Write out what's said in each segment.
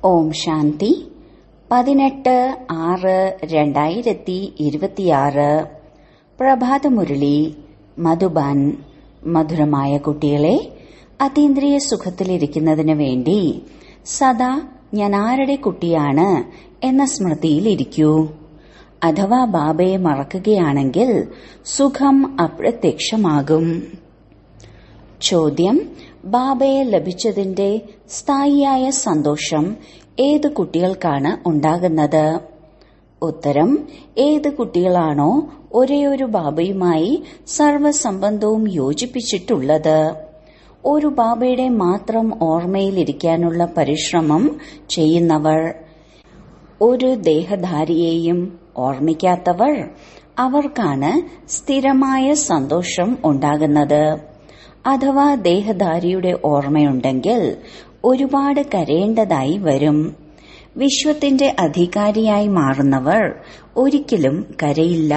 ഓം ശാന്തി പതിനെട്ട് ആറ് രണ്ടായിരത്തി ഇരുപത്തിയാറ് പ്രഭാതമുരളി മധുബാൻ മധുരമായ കുട്ടികളെ അതീന്ദ്രിയ സുഖത്തിലിരിക്കുന്നതിന് വേണ്ടി സദാ ഞാൻ ആരുടെ കുട്ടിയാണ് എന്ന സ്മൃതിയിൽ ഇരിക്കൂ അഥവാ ബാബയെ മറക്കുകയാണെങ്കിൽ സുഖം അപ്രത്യക്ഷമാകും ചോദ്യം ബാബയെ ലഭിച്ചതിന്റെ സ്ഥായിയായ സന്തോഷം ഏത് കുട്ടികൾക്കാണ് ഉണ്ടാകുന്നത് ഉത്തരം ഏത് കുട്ടികളാണോ ഒരേയൊരു ബാബയുമായി സർവസംബന്ധവും യോജിപ്പിച്ചിട്ടുള്ളത് ഒരു ബാബയുടെ മാത്രം ഓർമ്മയിലിരിക്കാനുള്ള പരിശ്രമം ചെയ്യുന്നവർ ഒരു ദേഹധാരിയെയും ഓർമ്മിക്കാത്തവർ അവർക്കാണ് സ്ഥിരമായ സന്തോഷം ഉണ്ടാകുന്നത് അഥവാ ദേഹധാരിയുടെ ഓർമ്മയുണ്ടെങ്കിൽ ഒരുപാട് കരയേണ്ടതായി വരും വിശ്വത്തിന്റെ അധികാരിയായി മാറുന്നവർ ഒരിക്കലും കരയില്ല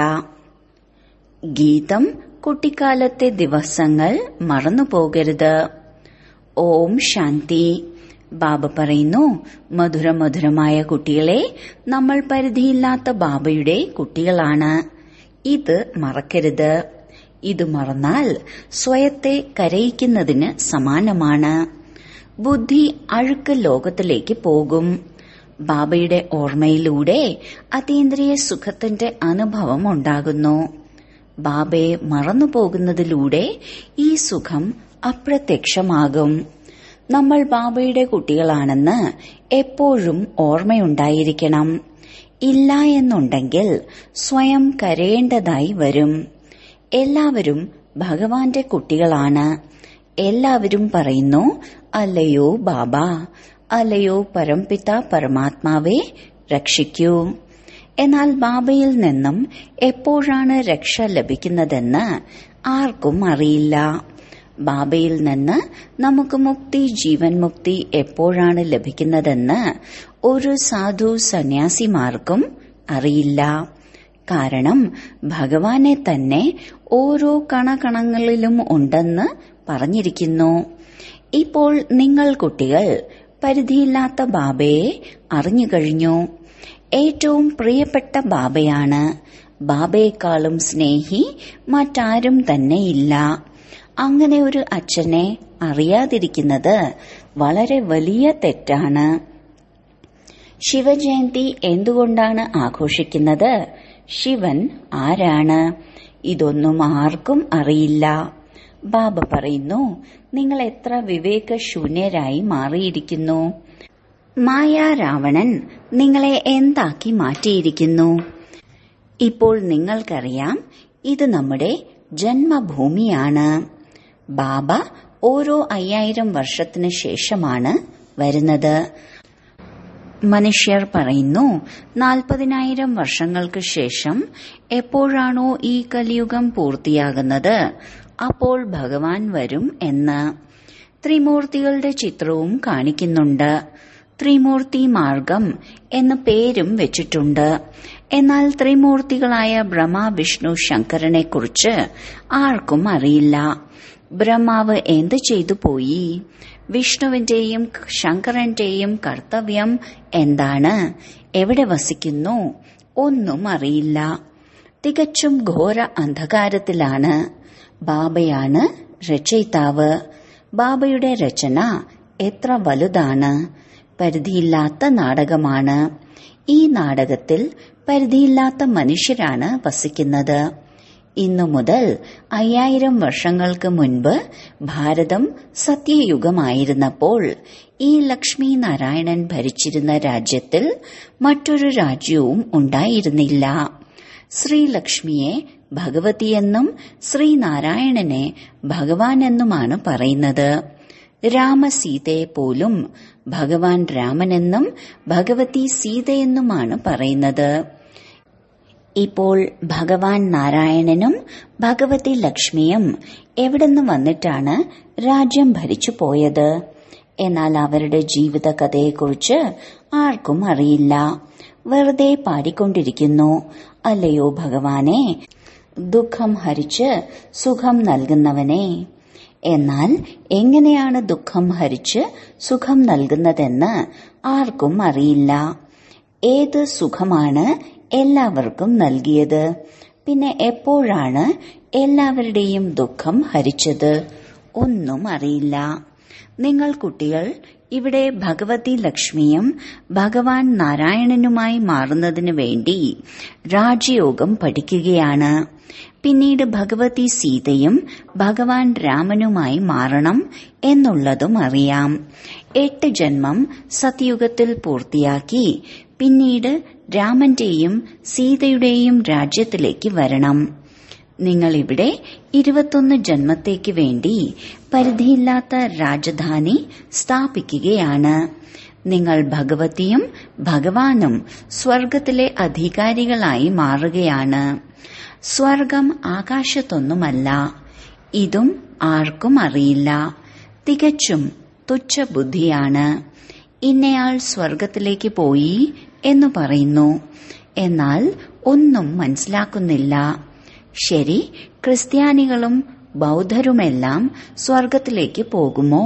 ഗീതം കുട്ടിക്കാലത്തെ ദിവസങ്ങൾ മറന്നുപോകരുത് ഓം ശാന്തി ബാബ പറയുന്നു മധുര മധുരമായ കുട്ടികളെ നമ്മൾ പരിധിയില്ലാത്ത ബാബയുടെ കുട്ടികളാണ് ഇത് മറക്കരുത് ഇത് മറന്നാൽ സ്വയത്തെ കരയിക്കുന്നതിന് സമാനമാണ് ബുദ്ധി അഴുക്ക് ലോകത്തിലേക്ക് പോകും ബാബയുടെ ഓർമ്മയിലൂടെ അതീന്ദ്രിയ സുഖത്തിന്റെ അനുഭവം ഉണ്ടാകുന്നു ബാബയെ മറന്നുപോകുന്നതിലൂടെ ഈ സുഖം അപ്രത്യക്ഷമാകും നമ്മൾ ബാബയുടെ കുട്ടികളാണെന്ന് എപ്പോഴും ഓർമ്മയുണ്ടായിരിക്കണം ഇല്ല എന്നുണ്ടെങ്കിൽ സ്വയം കരയേണ്ടതായി വരും എല്ലാവരും ഭഗവാന്റെ കുട്ടികളാണ് എല്ലാവരും പറയുന്നു അല്ലയോ ബാബ അല്ലയോ പരംപിത പരമാത്മാവെ രക്ഷിക്കൂ എന്നാൽ ബാബയിൽ നിന്നും എപ്പോഴാണ് രക്ഷ ലഭിക്കുന്നതെന്ന് ആർക്കും അറിയില്ല ബാബയിൽ നിന്ന് നമുക്ക് മുക്തി ജീവൻ മുക്തി എപ്പോഴാണ് ലഭിക്കുന്നതെന്ന് ഒരു സാധു സന്യാസിമാർക്കും അറിയില്ല കാരണം ഭഗവാനെ തന്നെ ഓരോ കണകണങ്ങളിലും ഉണ്ടെന്ന് പറഞ്ഞിരിക്കുന്നു ഇപ്പോൾ നിങ്ങൾ കുട്ടികൾ പരിധിയില്ലാത്ത ബാബയെ അറിഞ്ഞു കഴിഞ്ഞു ഏറ്റവും പ്രിയപ്പെട്ട ബാബയാണ് ബാബയെക്കാളും സ്നേഹി മറ്റാരും തന്നെയില്ല അങ്ങനെ ഒരു അച്ഛനെ അറിയാതിരിക്കുന്നത് വളരെ വലിയ തെറ്റാണ് ശിവജയന്തി എന്തുകൊണ്ടാണ് ആഘോഷിക്കുന്നത് ശിവൻ ആരാണ് ഇതൊന്നും ആർക്കും അറിയില്ല ബാബ പറയുന്നു നിങ്ങൾ എത്ര വിവേകശൂന്യരായി മാറിയിരിക്കുന്നു മായ രാവണൻ നിങ്ങളെ എന്താക്കി മാറ്റിയിരിക്കുന്നു ഇപ്പോൾ നിങ്ങൾക്കറിയാം ഇത് നമ്മുടെ ജന്മഭൂമിയാണ് ബാബ ഓരോ അയ്യായിരം വർഷത്തിന് ശേഷമാണ് വരുന്നത് മനുഷ്യർ പറയുന്നു നാൽപ്പതിനായിരം വർഷങ്ങൾക്ക് ശേഷം എപ്പോഴാണോ ഈ കലിയുഗം പൂർത്തിയാകുന്നത് അപ്പോൾ ഭഗവാൻ വരും എന്ന് ത്രിമൂർത്തികളുടെ ചിത്രവും കാണിക്കുന്നുണ്ട് ത്രിമൂർത്തി മാർഗം എന്ന പേരും വെച്ചിട്ടുണ്ട് എന്നാൽ ത്രിമൂർത്തികളായ ബ്രഹ്മ വിഷ്ണു ശങ്കരനെ കുറിച്ച് ആർക്കും അറിയില്ല ബ്രഹ്മാവ് എന്ത് ചെയ്തു പോയി വിഷ്ണുവിന്റെയും ശങ്കരന്റെയും കർത്തവ്യം എന്താണ് എവിടെ വസിക്കുന്നു ഒന്നും അറിയില്ല തികച്ചും ഘോര അന്ധകാരത്തിലാണ് ബാബയാണ് രചയിതാവ് ബാബയുടെ രചന എത്ര വലുതാണ് പരിധിയില്ലാത്ത നാടകമാണ് ഈ നാടകത്തിൽ പരിധിയില്ലാത്ത മനുഷ്യരാണ് വസിക്കുന്നത് ഇന്നു മുതൽ അയ്യായിരം വർഷങ്ങൾക്ക് മുൻപ് ഭാരതം സത്യയുഗമായിരുന്നപ്പോൾ ഈ ലക്ഷ്മി നാരായണൻ ഭരിച്ചിരുന്ന രാജ്യത്തിൽ മറ്റൊരു രാജ്യവും ഉണ്ടായിരുന്നില്ല ശ്രീലക്ഷ്മിയെ ഭഗവതിയെന്നും ശ്രീനാരായണനെ ഭഗവാൻ എന്നുമാണ് പറയുന്നത് രാമസീതയെ പോലും ഭഗവാൻ രാമനെന്നും ഭഗവതി സീതയെന്നുമാണ് പറയുന്നത് ഇപ്പോൾ ഭഗവാൻ നാരായണനും ഭഗവതി ലക്ഷ്മിയും എവിടുന്ന് വന്നിട്ടാണ് രാജ്യം ഭരിച്ചു പോയത് എന്നാൽ അവരുടെ ജീവിത കഥയെക്കുറിച്ച് ആർക്കും അറിയില്ല വെറുതെ പാടിക്കൊണ്ടിരിക്കുന്നു അല്ലയോ ഭഗവാനെ ദുഃഖം ഹരിച്ച് സുഖം നൽകുന്നവനെ എന്നാൽ എങ്ങനെയാണ് ദുഃഖം ഹരിച്ച് സുഖം നൽകുന്നതെന്ന് ആർക്കും അറിയില്ല ഏത് സുഖമാണ് എല്ലാവർക്കും നൽകിയത് പിന്നെ എപ്പോഴാണ് എല്ലാവരുടെയും ദുഃഖം ഹരിച്ചത് ഒന്നും അറിയില്ല നിങ്ങൾ കുട്ടികൾ ഇവിടെ ഭഗവതി ലക്ഷ്മിയും ഭഗവാൻ നാരായണനുമായി മാറുന്നതിനു വേണ്ടി രാജയോഗം പഠിക്കുകയാണ് പിന്നീട് ഭഗവതി സീതയും ഭഗവാൻ രാമനുമായി മാറണം എന്നുള്ളതും അറിയാം എട്ട് ജന്മം സത്യുഗത്തിൽ പൂർത്തിയാക്കി പിന്നീട് രാമന്റെയും സീതയുടെയും രാജ്യത്തിലേക്ക് വരണം നിങ്ങൾ ഇവിടെ ഇരുപത്തൊന്ന് ജന്മത്തേക്ക് വേണ്ടി പരിധിയില്ലാത്ത രാജധാനി സ്ഥാപിക്കുകയാണ് നിങ്ങൾ ഭഗവതിയും ഭഗവാനും സ്വർഗത്തിലെ അധികാരികളായി മാറുകയാണ് സ്വർഗം ആകാശത്തൊന്നുമല്ല ഇതും ആർക്കും അറിയില്ല തികച്ചും തുച്ഛബുദ്ധിയാണ് ഇന്നയാൾ സ്വർഗത്തിലേക്ക് പോയി എന്ന് പറയുന്നു എന്നാൽ ഒന്നും മനസ്സിലാക്കുന്നില്ല ശരി ക്രിസ്ത്യാനികളും ബൗദ്ധരുമെല്ലാം സ്വർഗത്തിലേക്ക് പോകുമോ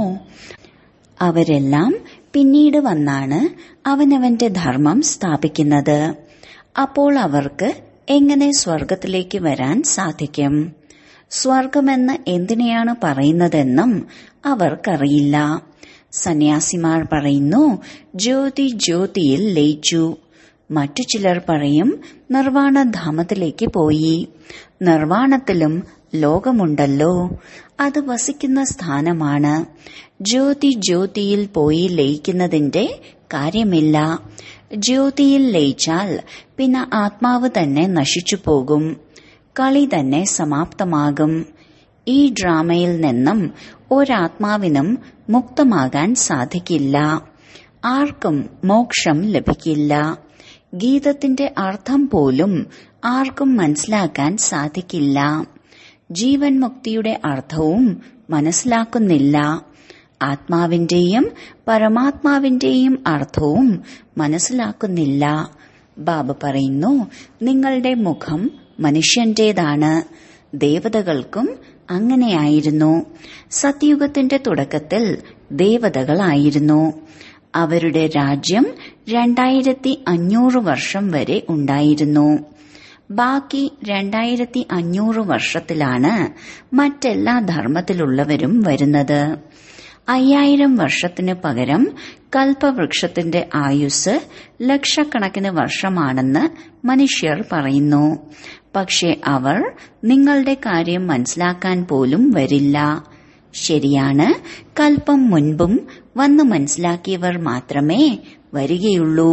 അവരെല്ലാം പിന്നീട് വന്നാണ് അവനവന്റെ ധർമ്മം സ്ഥാപിക്കുന്നത് അപ്പോൾ അവർക്ക് എങ്ങനെ സ്വർഗത്തിലേക്ക് വരാൻ സാധിക്കും സ്വർഗമെന്ന് എന്തിനെയാണ് പറയുന്നതെന്നും അവർക്കറിയില്ല സന്യാസിമാർ പറയുന്നു ജ്യോതി ജ്യോതിയിൽ ലയിച്ചു മറ്റു ചിലർ പറയും നിർവാണധാമത്തിലേക്ക് പോയി നിർവാണത്തിലും ലോകമുണ്ടല്ലോ അത് വസിക്കുന്ന സ്ഥാനമാണ് ജ്യോതി ജ്യോതിയിൽ പോയി ലയിക്കുന്നതിന്റെ കാര്യമില്ല ജ്യോതിയിൽ ലയിച്ചാൽ പിന്നെ ആത്മാവ് തന്നെ നശിച്ചു പോകും കളി തന്നെ സമാപ്തമാകും ഈ ഡ്രാമയിൽ നിന്നും ഒരാത്മാവിനും മുക്തമാകാൻ സാധിക്കില്ല ആർക്കും മോക്ഷം ലഭിക്കില്ല ഗീതത്തിന്റെ അർത്ഥം പോലും ആർക്കും മനസ്സിലാക്കാൻ സാധിക്കില്ല ജീവൻ മുക്തിയുടെ അർത്ഥവും മനസ്സിലാക്കുന്നില്ല ആത്മാവിന്റെയും പരമാത്മാവിന്റെയും അർത്ഥവും മനസ്സിലാക്കുന്നില്ല ബാബ പറയുന്നു നിങ്ങളുടെ മുഖം മനുഷ്യന്റേതാണ് ദേവതകൾക്കും അങ്ങനെയായിരുന്നു സത്യുഗത്തിന്റെ തുടക്കത്തിൽ ദേവതകളായിരുന്നു അവരുടെ രാജ്യം രണ്ടായിരത്തി അഞ്ഞൂറ് വർഷം വരെ ഉണ്ടായിരുന്നു ബാക്കി രണ്ടായിരത്തി അഞ്ഞൂറ് വർഷത്തിലാണ് മറ്റെല്ലാ ധർമ്മത്തിലുള്ളവരും വരുന്നത് അയ്യായിരം വർഷത്തിന് പകരം കൽപ്പവൃക്ഷത്തിന്റെ ആയുസ് ലക്ഷക്കണക്കിന് വർഷമാണെന്ന് മനുഷ്യർ പറയുന്നു പക്ഷെ അവർ നിങ്ങളുടെ കാര്യം മനസ്സിലാക്കാൻ പോലും വരില്ല ശരിയാണ് കൽപ്പം മുൻപും വന്ന് മനസ്സിലാക്കിയവർ മാത്രമേ വരികയുള്ളൂ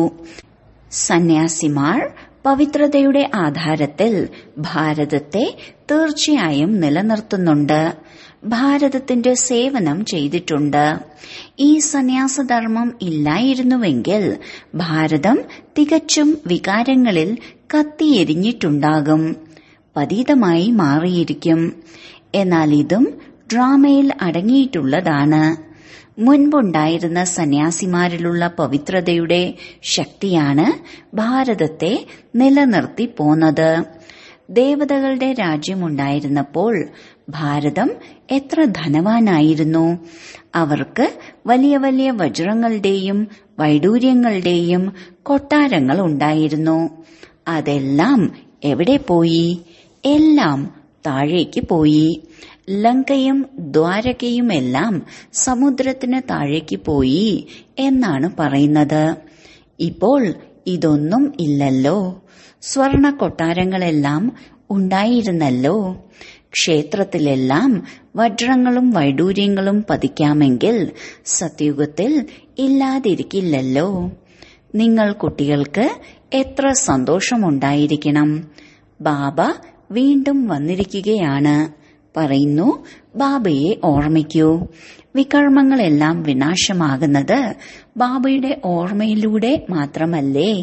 സന്യാസിമാർ പവിത്രതയുടെ ആധാരത്തിൽ ഭാരതത്തെ തീർച്ചയായും നിലനിർത്തുന്നുണ്ട് ഭാരതത്തിന്റെ സേവനം ചെയ്തിട്ടുണ്ട് ഈ സന്യാസധർമ്മം ഇല്ലായിരുന്നുവെങ്കിൽ ഭാരതം തികച്ചും വികാരങ്ങളിൽ കത്തിയെരിഞ്ഞിട്ടുണ്ടാകും പതീതമായി മാറിയിരിക്കും എന്നാൽ ഇതും ഡ്രാമയിൽ അടങ്ങിയിട്ടുള്ളതാണ് മുൻപുണ്ടായിരുന്ന സന്യാസിമാരിലുള്ള പവിത്രതയുടെ ശക്തിയാണ് ഭാരതത്തെ നിലനിർത്തി പോന്നത് ദേവതകളുടെ രാജ്യമുണ്ടായിരുന്നപ്പോൾ ഭാരതം എത്ര ധനവാനായിരുന്നു അവർക്ക് വലിയ വലിയ വജ്രങ്ങളുടെയും വൈഡൂര്യങ്ങളുടെയും കൊട്ടാരങ്ങൾ ഉണ്ടായിരുന്നു അതെല്ലാം എവിടെ പോയി എല്ലാം താഴേക്ക് പോയി ലങ്കയും ദ്വാരകയുമെല്ലാം സമുദ്രത്തിന് താഴേക്ക് പോയി എന്നാണ് പറയുന്നത് ഇപ്പോൾ ഇതൊന്നും ഇല്ലല്ലോ സ്വർണ കൊട്ടാരങ്ങളെല്ലാം ഉണ്ടായിരുന്നല്ലോ ക്ഷേത്രത്തിലെല്ലാം വജ്രങ്ങളും വൈഡൂര്യങ്ങളും പതിക്കാമെങ്കിൽ സത്യുഗത്തിൽ ഇല്ലാതിരിക്കില്ലല്ലോ നിങ്ങൾ കുട്ടികൾക്ക് എത്ര സന്തോഷമുണ്ടായിരിക്കണം ബാബ വീണ്ടും വന്നിരിക്കുകയാണ് പറയുന്നു ബാബയെ ഓർമ്മിക്കൂ വികർമ്മങ്ങളെല്ലാം വിനാശമാകുന്നത് ബാബയുടെ ഓർമ്മയിലൂടെ മാത്രമല്ലേ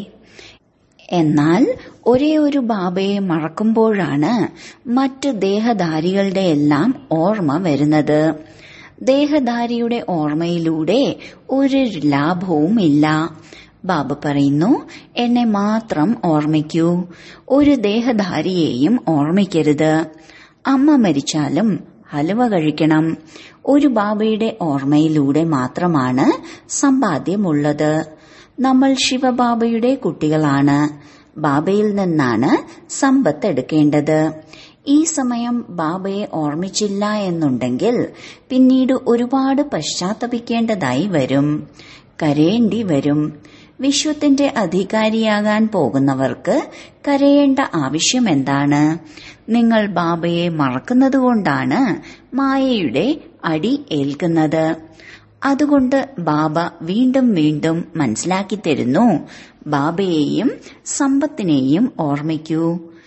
എന്നാൽ ഒരേ ഒരു ബാബയെ മറക്കുമ്പോഴാണ് മറ്റ് ദേഹധാരികളുടെ എല്ലാം ഓർമ്മ വരുന്നത് ദേഹധാരിയുടെ ഓർമ്മയിലൂടെ ഒരു ലാഭവുമില്ല ബാബ പറയുന്നു എന്നെ മാത്രം ഓർമ്മിക്കൂ ഒരു ദേഹധാരിയെയും ഓർമ്മിക്കരുത് അമ്മ മരിച്ചാലും ഹലുവ കഴിക്കണം ഒരു ബാബയുടെ ഓർമ്മയിലൂടെ മാത്രമാണ് സമ്പാദ്യമുള്ളത് നമ്മൾ ശിവബാബയുടെ കുട്ടികളാണ് ബാബയിൽ നിന്നാണ് സമ്പത്ത് എടുക്കേണ്ടത് ഈ സമയം ബാബയെ ഓർമ്മിച്ചില്ല എന്നുണ്ടെങ്കിൽ പിന്നീട് ഒരുപാട് പശ്ചാത്തപിക്കേണ്ടതായി വരും കരയേണ്ടി വരും വിശ്വത്തിന്റെ അധികാരിയാകാൻ പോകുന്നവർക്ക് കരയേണ്ട ആവശ്യം എന്താണ് നിങ്ങൾ ബാബയെ മറക്കുന്നതുകൊണ്ടാണ് മായയുടെ അടി ഏൽക്കുന്നത് അതുകൊണ്ട് ബാബ വീണ്ടും വീണ്ടും മനസ്സിലാക്കി തരുന്നു ബാബയെയും സമ്പത്തിനെയും ഓർമ്മിക്കൂ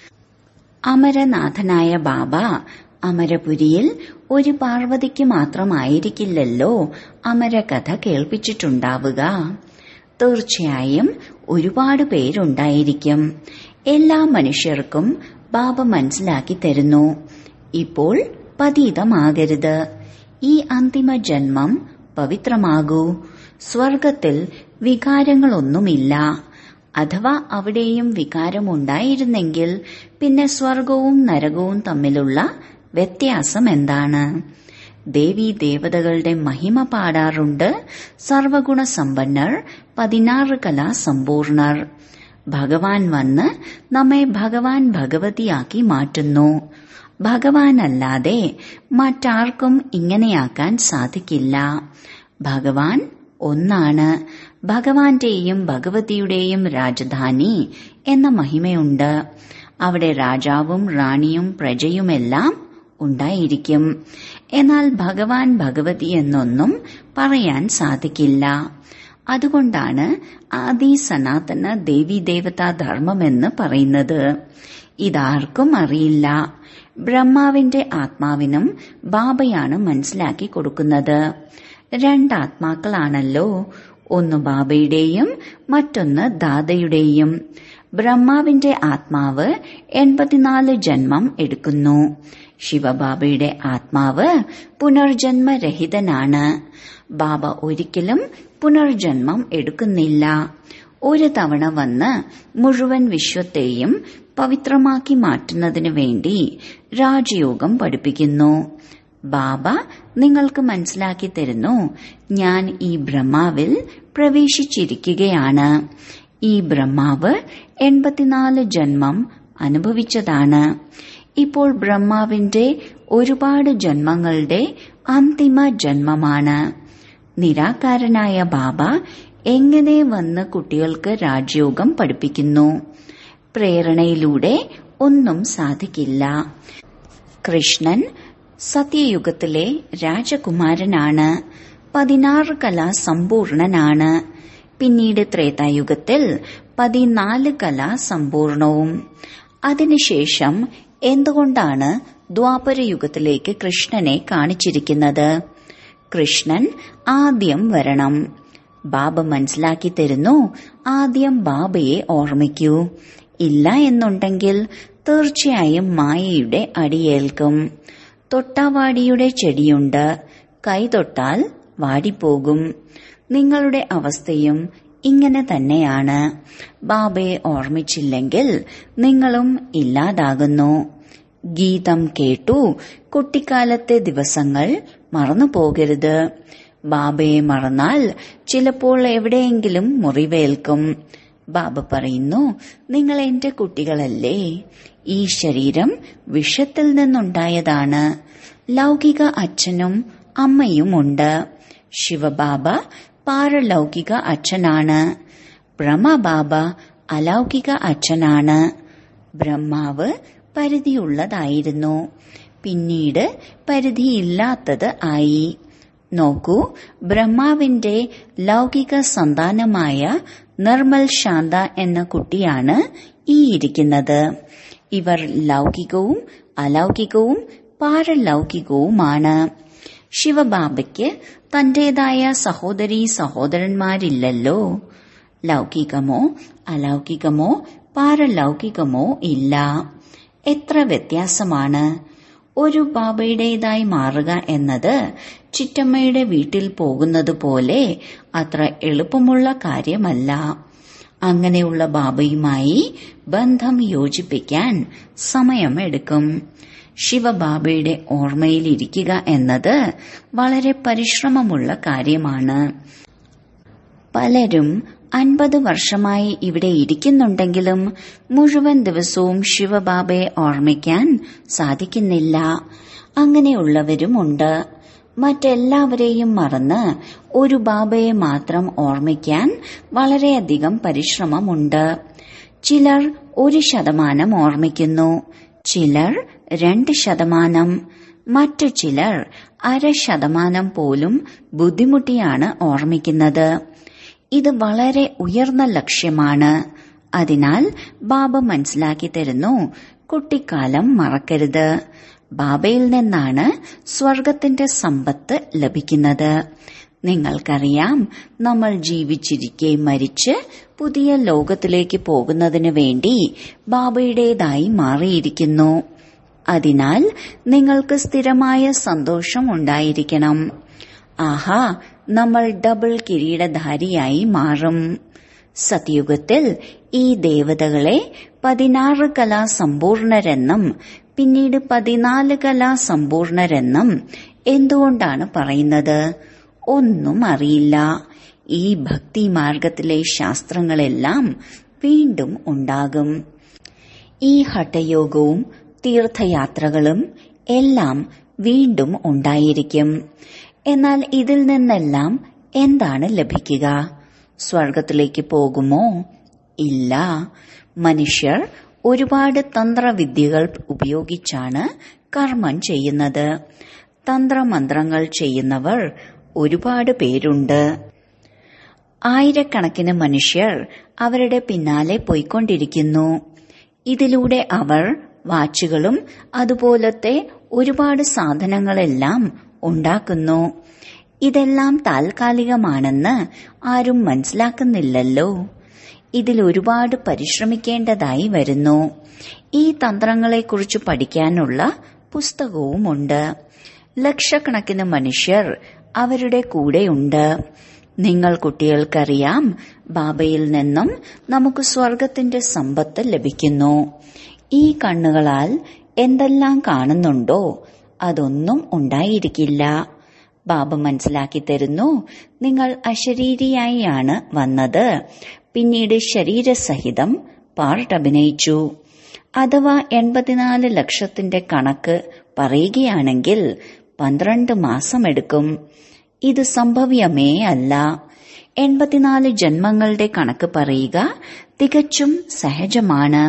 അമരനാഥനായ ബാബ അമരപുരിയിൽ ഒരു പാർവതിക്ക് മാത്രമായിരിക്കില്ലല്ലോ അമരകഥ കേൾപ്പിച്ചിട്ടുണ്ടാവുക തീർച്ചയായും ഒരുപാട് പേരുണ്ടായിരിക്കും എല്ലാ മനുഷ്യർക്കും ബാബ മനസ്സിലാക്കി തരുന്നു ഇപ്പോൾ പതീതമാകരുത് ഈ അന്തിമ ജന്മം പവിത്രമാകൂ സ്വർഗത്തിൽ വികാരങ്ങളൊന്നുമില്ല അഥവാ അവിടെയും വികാരമുണ്ടായിരുന്നെങ്കിൽ പിന്നെ സ്വർഗവും നരകവും തമ്മിലുള്ള വ്യത്യാസം എന്താണ് ദേവീ ദേവതകളുടെ മഹിമ പാടാറുണ്ട് സർവഗുണ സമ്പന്നർ പതിനാറ് കലാ സമ്പൂർണർ ഭഗവാൻ വന്ന് നമ്മെ ഭഗവാൻ ഭഗവതിയാക്കി മാറ്റുന്നു ഭഗവാനല്ലാതെ മറ്റാർക്കും ഇങ്ങനെയാക്കാൻ സാധിക്കില്ല ഭഗവാൻ ഒന്നാണ് ഭഗവാന്റെയും ഭഗവതിയുടെയും രാജധാനി എന്ന മഹിമയുണ്ട് അവിടെ രാജാവും റാണിയും പ്രജയുമെല്ലാം ഉണ്ടായിരിക്കും എന്നാൽ ഭഗവാൻ ഭഗവതി എന്നൊന്നും പറയാൻ സാധിക്കില്ല അതുകൊണ്ടാണ് ആദി സനാതന ദേവീദേവതാ ധർമ്മമെന്ന് പറയുന്നത് ഇതാർക്കും അറിയില്ല ബ്രഹ്മാവിന്റെ ആത്മാവിനും ബാബയാണ് മനസ്സിലാക്കി കൊടുക്കുന്നത് രണ്ടാത്മാക്കളാണല്ലോ ഒന്ന് ബാബയുടെയും മറ്റൊന്ന് ദാദയുടെയും ബ്രഹ്മാവിന്റെ ആത്മാവ് എൺപത്തിനാല് ജന്മം എടുക്കുന്നു ശിവബാബയുടെ ആത്മാവ് പുനർജന്മരഹിതനാണ് ബാബ ഒരിക്കലും പുനർജന്മം എടുക്കുന്നില്ല ഒരു തവണ വന്ന് മുഴുവൻ വിശ്വത്തെയും പവിത്രമാക്കി മാറ്റുന്നതിനു വേണ്ടി രാജയോഗം പഠിപ്പിക്കുന്നു ബാബ നിങ്ങൾക്ക് മനസ്സിലാക്കി തരുന്നു ഞാൻ ഈ ബ്രഹ്മാവിൽ പ്രവേശിച്ചിരിക്കുകയാണ് ഈ ബ്രഹ്മാവ് എൺപത്തിനാല് ജന്മം അനുഭവിച്ചതാണ് ഇപ്പോൾ ബ്രഹ്മാവിന്റെ ഒരുപാട് ജന്മങ്ങളുടെ അന്തിമ ജന്മമാണ് നിരാകാരനായ ബാബ എങ്ങനെ വന്ന് കുട്ടികൾക്ക് രാജയോഗം പഠിപ്പിക്കുന്നു പ്രേരണയിലൂടെ ഒന്നും സാധിക്കില്ല കൃഷ്ണൻ സത്യയുഗത്തിലെ രാജകുമാരനാണ് പതിനാറ് കല സമ്പൂർണനാണ് പിന്നീട് ത്രേതായുഗത്തിൽ പതിനാല് കല സമ്പൂർണവും അതിനുശേഷം എന്തുകൊണ്ടാണ് ദ്വാപരയുഗത്തിലേക്ക് കൃഷ്ണനെ കാണിച്ചിരിക്കുന്നത് കൃഷ്ണൻ ആദ്യം വരണം ബാബ മനസ്സിലാക്കി തരുന്നു ആദ്യം ബാബയെ ഓർമ്മിക്കൂ ഇല്ല എന്നുണ്ടെങ്കിൽ തീർച്ചയായും മായയുടെ അടിയേൽക്കും തൊട്ടാവാടിയുടെ ചെടിയുണ്ട് കൈ തൊട്ടാൽ വാടിപ്പോകും നിങ്ങളുടെ അവസ്ഥയും ഇങ്ങനെ തന്നെയാണ് ബാബയെ ഓർമ്മിച്ചില്ലെങ്കിൽ നിങ്ങളും ഇല്ലാതാകുന്നു ഗീതം കേട്ടു കുട്ടിക്കാലത്തെ ദിവസങ്ങൾ മറന്നു പോകരുത് ബാബയെ മറന്നാൽ ചിലപ്പോൾ എവിടെയെങ്കിലും മുറിവേൽക്കും ബാബ പറയുന്നു നിങ്ങൾ എന്റെ കുട്ടികളല്ലേ ഈ ശരീരം വിഷത്തിൽ നിന്നുണ്ടായതാണ് ലൗകിക അച്ഛനും അമ്മയുമുണ്ട് ശിവബാബ പാരലൗകിക അച്ഛനാണ് ബ്രഹ്മബാബ അലൗകിക അച്ഛനാണ് ബ്രഹ്മാവ് പരിധിയുള്ളതായിരുന്നു പിന്നീട് പരിധിയില്ലാത്തത് ആയി നോക്കൂ ബ്രഹ്മാവിന്റെ ലൗകിക സന്താനമായ നിർമ്മൽ ശാന്ത എന്ന കുട്ടിയാണ് ഈ ഇരിക്കുന്നത് ഇവർ ലൗകികവും അലൗകികവും പാരലൗകികവുമാണ് ശിവബാബയ്ക്ക് തന്റേതായ സഹോദരീ സഹോദരന്മാരില്ലല്ലോ ലൗകികമോ അലൗകികമോ പാരലൗകികമോ ഇല്ല എത്ര വ്യത്യാസമാണ് ഒരു ബാബയുടേതായി മാറുക എന്നത് ചിറ്റമ്മയുടെ വീട്ടിൽ പോകുന്നത് പോലെ അത്ര എളുപ്പമുള്ള കാര്യമല്ല അങ്ങനെയുള്ള ബാബയുമായി ബന്ധം യോജിപ്പിക്കാൻ സമയമെടുക്കും ശിവബാബയുടെ ഓർമ്മയിലിരിക്കുക എന്നത് വളരെ പരിശ്രമമുള്ള കാര്യമാണ് പലരും അൻപത് വർഷമായി ഇവിടെ ഇരിക്കുന്നുണ്ടെങ്കിലും മുഴുവൻ ദിവസവും ശിവബാബയെ ഓർമ്മിക്കാൻ സാധിക്കുന്നില്ല അങ്ങനെയുള്ളവരുമുണ്ട് മറ്റെല്ലാവരെയും മറന്ന് ഒരു ബാബയെ മാത്രം ഓർമ്മിക്കാൻ വളരെയധികം പരിശ്രമമുണ്ട് ചിലർ ഒരു ശതമാനം ഓർമ്മിക്കുന്നു ചിലർ രണ്ട് ശതമാനം മറ്റു ചിലർ അര ശതമാനം പോലും ബുദ്ധിമുട്ടിയാണ് ഓർമ്മിക്കുന്നത് ഇത് വളരെ ഉയർന്ന ലക്ഷ്യമാണ് അതിനാൽ ബാബ മനസ്സിലാക്കി തരുന്നു കുട്ടിക്കാലം മറക്കരുത് ബാബയിൽ നിന്നാണ് സ്വർഗത്തിന്റെ സമ്പത്ത് ലഭിക്കുന്നത് നിങ്ങൾക്കറിയാം നമ്മൾ ജീവിച്ചിരിക്കെ മരിച്ച് പുതിയ ലോകത്തിലേക്ക് പോകുന്നതിനു വേണ്ടി ബാബയുടേതായി മാറിയിരിക്കുന്നു അതിനാൽ നിങ്ങൾക്ക് സ്ഥിരമായ സന്തോഷം ഉണ്ടായിരിക്കണം ആഹാ നമ്മൾ ഡബിൾ കിരീടധാരിയായി മാറും സത്യുഗത്തിൽ ഈ ദേവതകളെ പതിനാറ് കലാ സമ്പൂർണരെന്നും പിന്നീട് പതിനാല് കലാ സമ്പൂർണരെന്നും എന്തുകൊണ്ടാണ് പറയുന്നത് ഒന്നും അറിയില്ല ഈ ഭക്തി മാർഗത്തിലെ ശാസ്ത്രങ്ങളെല്ലാം വീണ്ടും ഉണ്ടാകും ഈ ഹഠയോഗവും തീർത്ഥയാത്രകളും എല്ലാം വീണ്ടും ഉണ്ടായിരിക്കും എന്നാൽ ഇതിൽ നിന്നെല്ലാം എന്താണ് ലഭിക്കുക സ്വർഗത്തിലേക്ക് പോകുമോ ഇല്ല മനുഷ്യർ ഒരുപാട് തന്ത്രവിദ്യകൾ ഉപയോഗിച്ചാണ് കർമ്മം ചെയ്യുന്നത് തന്ത്രമന്ത്രങ്ങൾ ചെയ്യുന്നവർ ഒരുപാട് പേരുണ്ട് ആയിരക്കണക്കിന് മനുഷ്യർ അവരുടെ പിന്നാലെ പോയിക്കൊണ്ടിരിക്കുന്നു ഇതിലൂടെ അവർ വാച്ചുകളും അതുപോലത്തെ ഒരുപാട് സാധനങ്ങളെല്ലാം ഉണ്ടാക്കുന്നു ഇതെല്ലാം താൽക്കാലികമാണെന്ന് ആരും മനസ്സിലാക്കുന്നില്ലല്ലോ ഇതിൽ ഒരുപാട് പരിശ്രമിക്കേണ്ടതായി വരുന്നു ഈ തന്ത്രങ്ങളെക്കുറിച്ച് പഠിക്കാനുള്ള പുസ്തകവുമുണ്ട് ലക്ഷക്കണക്കിന് മനുഷ്യർ അവരുടെ കൂടെയുണ്ട് നിങ്ങൾ കുട്ടികൾക്കറിയാം ബാബയിൽ നിന്നും നമുക്ക് സ്വർഗത്തിന്റെ സമ്പത്ത് ലഭിക്കുന്നു ഈ കണ്ണുകളാൽ എന്തെല്ലാം കാണുന്നുണ്ടോ അതൊന്നും ഉണ്ടായിരിക്കില്ല ബാബ മനസ്സിലാക്കി തരുന്നു നിങ്ങൾ അശരീരിയായാണ് വന്നത് പിന്നീട് ശരീരസഹിതം പാർട്ട് അഭിനയിച്ചു അഥവാ എൺപത്തിനാല് ലക്ഷത്തിന്റെ കണക്ക് പറയുകയാണെങ്കിൽ പന്ത്രണ്ട് മാസമെടുക്കും ഇത് സംഭവ്യമേ അല്ല എൺപത്തിനാല് ജന്മങ്ങളുടെ കണക്ക് പറയുക തികച്ചും സഹജമാണ്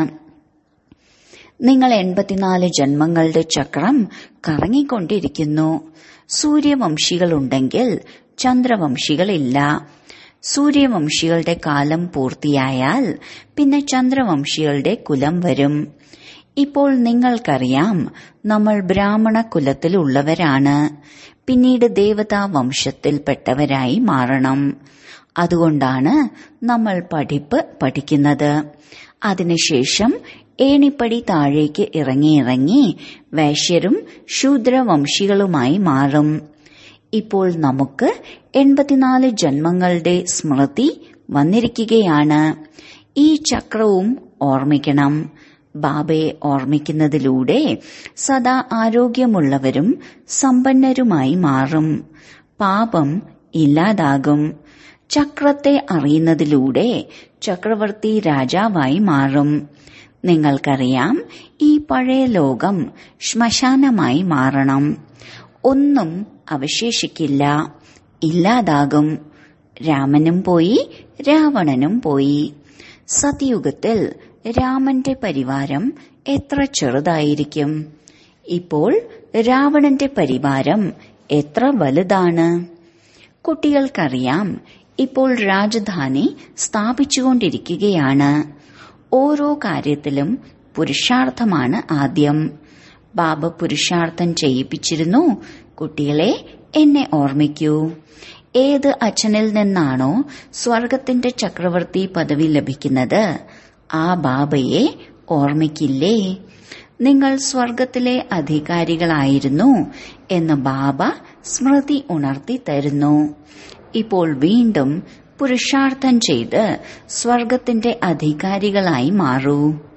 നിങ്ങൾ എൺപത്തിനാല് ജന്മങ്ങളുടെ ചക്രം കറങ്ങിക്കൊണ്ടിരിക്കുന്നു സൂര്യവംശികളുണ്ടെങ്കിൽ ചന്ദ്രവംശികളില്ല സൂര്യവംശികളുടെ കാലം പൂർത്തിയായാൽ പിന്നെ ചന്ദ്രവംശികളുടെ കുലം വരും ഇപ്പോൾ നിങ്ങൾക്കറിയാം നമ്മൾ ബ്രാഹ്മണ കുലത്തിലുള്ളവരാണ് പിന്നീട് ദേവതാ വംശത്തിൽപ്പെട്ടവരായി മാറണം അതുകൊണ്ടാണ് നമ്മൾ പഠിപ്പ് പഠിക്കുന്നത് അതിനുശേഷം ഏണിപ്പടി താഴേക്ക് ഇറങ്ങി ഇറങ്ങി വൈശ്യരും ശൂദ്രവംശികളുമായി മാറും ഇപ്പോൾ നമുക്ക് എൺപത്തിനാല് ജന്മങ്ങളുടെ സ്മൃതി വന്നിരിക്കുകയാണ് ഈ ചക്രവും ഓർമ്മിക്കണം ബാബയെ ഓർമ്മിക്കുന്നതിലൂടെ സദാ ആരോഗ്യമുള്ളവരും സമ്പന്നരുമായി മാറും പാപം ഇല്ലാതാകും ചക്രത്തെ അറിയുന്നതിലൂടെ ചക്രവർത്തി രാജാവായി മാറും നിങ്ങൾക്കറിയാം ഈ പഴയ ലോകം ശ്മശാനമായി മാറണം ഒന്നും അവശേഷിക്കില്ല ഇല്ലാതാകും രാമനും പോയി രാവണനും പോയി സതയുഗത്തിൽ രാമന്റെ പരിവാരം എത്ര ചെറുതായിരിക്കും ഇപ്പോൾ രാവണന്റെ പരിവാരം എത്ര വലുതാണ് കുട്ടികൾക്കറിയാം ഇപ്പോൾ രാജധാനി സ്ഥാപിച്ചുകൊണ്ടിരിക്കുകയാണ് ഓരോ കാര്യത്തിലും പുരുഷാർത്ഥമാണ് ആദ്യം ബാബ പുരുഷാർത്ഥം ചെയ്യിപ്പിച്ചിരുന്നു കുട്ടികളെ എന്നെ ഓർമ്മിക്കൂ ഏത് അച്ഛനിൽ നിന്നാണോ സ്വർഗത്തിന്റെ ചക്രവർത്തി പദവി ലഭിക്കുന്നത് ആ ബാബയെ ഓർമ്മിക്കില്ലേ നിങ്ങൾ സ്വർഗത്തിലെ അധികാരികളായിരുന്നു എന്ന് ബാബ സ്മൃതി ഉണർത്തി തരുന്നു ഇപ്പോൾ വീണ്ടും പുരുഷാർത്ഥം ചെയ്ത് സ്വർഗത്തിന്റെ അധികാരികളായി മാറൂ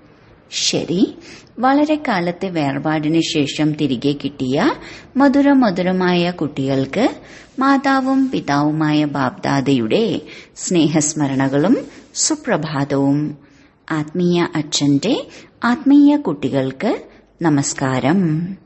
ശരി വളരെ കാലത്തെ വേർപാടിന് ശേഷം തിരികെ കിട്ടിയ മധുര മധുരമായ കുട്ടികൾക്ക് മാതാവും പിതാവുമായ ബാബ്ദാദയുടെ സ്നേഹസ്മരണകളും സുപ്രഭാതവും ആത്മീയ അച്ഛന്റെ ആത്മീയ കുട്ടികൾക്ക് നമസ്കാരം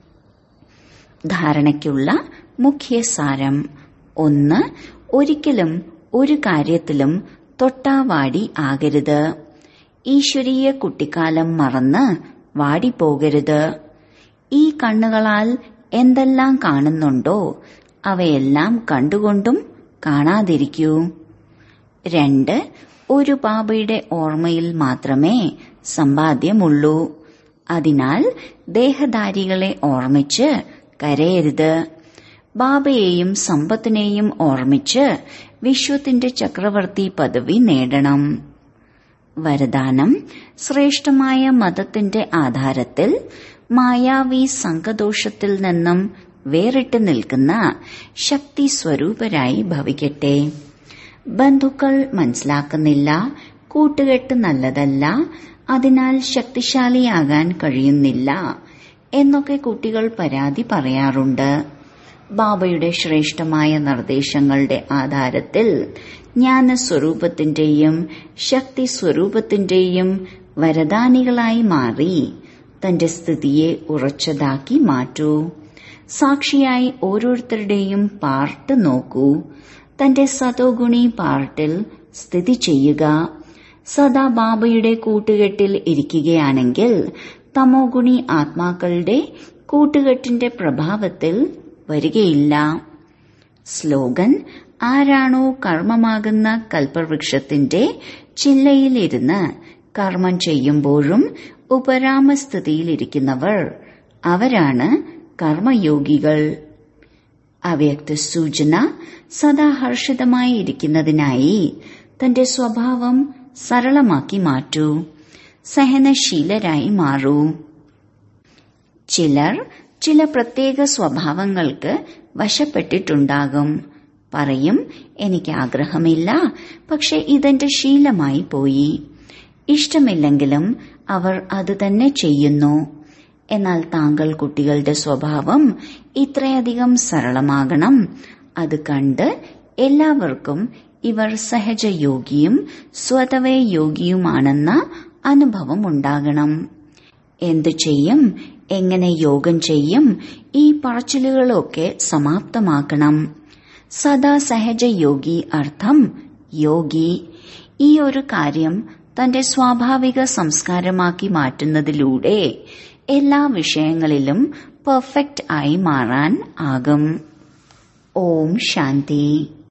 ധാരണയ്ക്കുള്ള മുഖ്യ സാരം ഒന്ന് ഒരിക്കലും ഒരു കാര്യത്തിലും തൊട്ടാവാടി ആകരുത് ഈശ്വരീയ കുട്ടിക്കാലം മറന്ന് വാടിപ്പോകരുത് ഈ കണ്ണുകളാൽ എന്തെല്ലാം കാണുന്നുണ്ടോ അവയെല്ലാം കണ്ടുകൊണ്ടും കാണാതിരിക്കൂ രണ്ട് ഒരു ബാബയുടെ ഓർമ്മയിൽ മാത്രമേ സമ്പാദ്യമുള്ളൂ അതിനാൽ ദേഹധാരികളെ ഓർമ്മിച്ച് കരയരുത് ബാബയെയും സമ്പത്തിനെയും ഓർമ്മിച്ച് വിശ്വത്തിന്റെ ചക്രവർത്തി പദവി നേടണം വരദാനം ശ്രേഷ്ഠമായ മതത്തിന്റെ ആധാരത്തിൽ മായാവി സംഘദോഷത്തിൽ നിന്നും വേറിട്ട് നിൽക്കുന്ന ശക്തി സ്വരൂപരായി ഭവിക്കട്ടെ ബന്ധുക്കൾ മനസ്സിലാക്കുന്നില്ല കൂട്ടുകെട്ട് നല്ലതല്ല അതിനാൽ ശക്തിശാലിയാകാൻ കഴിയുന്നില്ല എന്നൊക്കെ കുട്ടികൾ പരാതി പറയാറുണ്ട് ബാബയുടെ ശ്രേഷ്ഠമായ നിർദ്ദേശങ്ങളുടെ ആധാരത്തിൽ ജ്ഞാനസ്വരൂപത്തിന്റെയും ശക്തി സ്വരൂപത്തിന്റെയും വരദാനികളായി മാറി തന്റെ സ്ഥിതിയെ ഉറച്ചതാക്കി മാറ്റൂ സാക്ഷിയായി ഓരോരുത്തരുടെയും പാർട്ട് നോക്കൂ തന്റെ സതോഗുണി പാർട്ടിൽ സ്ഥിതി ചെയ്യുക സദാ ബാബയുടെ കൂട്ടുകെട്ടിൽ ഇരിക്കുകയാണെങ്കിൽ തമോഗുണി ആത്മാക്കളുടെ കൂട്ടുകെട്ടിന്റെ പ്രഭാവത്തിൽ വരികയില്ല സ്ലോഗൻ ആരാണോ കർമ്മമാകുന്ന കൽപ്പവൃക്ഷത്തിന്റെ ചില്ലയിലിരുന്ന് കർമ്മം ചെയ്യുമ്പോഴും ഉപരാമസ്ഥിതിയിലിരിക്കുന്നവർ അവരാണ് കർമ്മയോഗികൾ അവ്യക്ത സൂചന സദാ ഹർഷിതമായി ഇരിക്കുന്നതിനായി തന്റെ സ്വഭാവം സരളമാക്കി മാറ്റൂ സഹനശീലരായി മാറൂ ചിലർ ചില പ്രത്യേക സ്വഭാവങ്ങൾക്ക് വശപ്പെട്ടിട്ടുണ്ടാകും പറയും എനിക്ക് ആഗ്രഹമില്ല പക്ഷെ ഇതെന്റെ ശീലമായി പോയി ഇഷ്ടമില്ലെങ്കിലും അവർ അത് തന്നെ ചെയ്യുന്നു എന്നാൽ താങ്കൾ കുട്ടികളുടെ സ്വഭാവം ഇത്രയധികം സരളമാകണം അത് കണ്ട് എല്ലാവർക്കും ഇവർ സഹജയോഗിയും സ്വതവേ യോഗിയുമാണെന്ന അനുഭവം ഉണ്ടാകണം എന്തു ചെയ്യും എങ്ങനെ യോഗം ചെയ്യും ഈ പറച്ചിലുകളൊക്കെ സമാപ്തമാക്കണം സദാ സഹജയോഗി അർത്ഥം യോഗി ഈ ഒരു കാര്യം തന്റെ സ്വാഭാവിക സംസ്കാരമാക്കി മാറ്റുന്നതിലൂടെ എല്ലാ വിഷയങ്ങളിലും പെർഫെക്റ്റ് ആയി മാറാൻ ആകും ഓം ശാന്തി